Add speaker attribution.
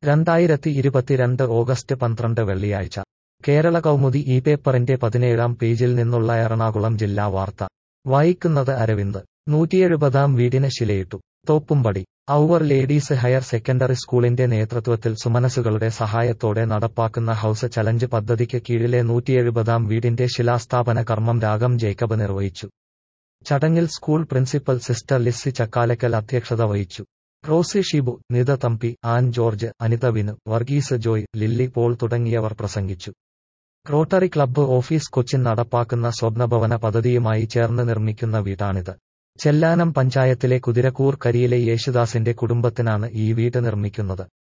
Speaker 1: രണ്ടായിരത്തി ഇരുപത്തിരണ്ട് ഓഗസ്റ്റ് പന്ത്രണ്ട് വെള്ളിയാഴ്ച കേരള കൗമുദി ഈ പേപ്പറിന്റെ പതിനേഴാം പേജിൽ നിന്നുള്ള എറണാകുളം ജില്ലാ വാർത്ത വായിക്കുന്നത് അരവിന്ദ് നൂറ്റിയെഴുപതാം വീടിന് ശിലയിട്ടു Thoppumpady our ladies higher secondary സ്കൂളിന്റെ നേതൃത്വത്തിൽ സുമനസുകളുടെ സഹായത്തോടെ നടപ്പാക്കുന്ന ഹൌസ് ചലഞ്ച് പദ്ധതിക്ക് കീഴിലെ നൂറ്റിയെഴുപതാം വീടിന്റെ ശിലാസ്ഥാപന കർമ്മം രാഗം ജേക്കബ് നിർവഹിച്ചു ചടങ്ങിൽ school principal sister Lissy Chakkalakkal അധ്യക്ഷത വഹിച്ചു Rosy Shibu Nita Thampi Ann George Anitha Vinu Varghese Joy Lily Paul തുടങ്ങിയവർ പ്രസംഗിച്ചു റോട്ടറി ക്ലബ്ബ് ഓഫീസ് കൊച്ചിൻ നടപ്പാക്കുന്ന സ്വപ്നഭവന പദ്ധതിയുമായി ചേർന്ന് നിർമ്മിക്കുന്ന വീടാണിത് ചെല്ലാനം പഞ്ചായത്തിലെ കുതിരക്കൂർ കരിയിലെ യേശുദാസിന്റെ കുടുംബത്തിനാണ് ഈ വീട് നിർമ്മിക്കുന്നത്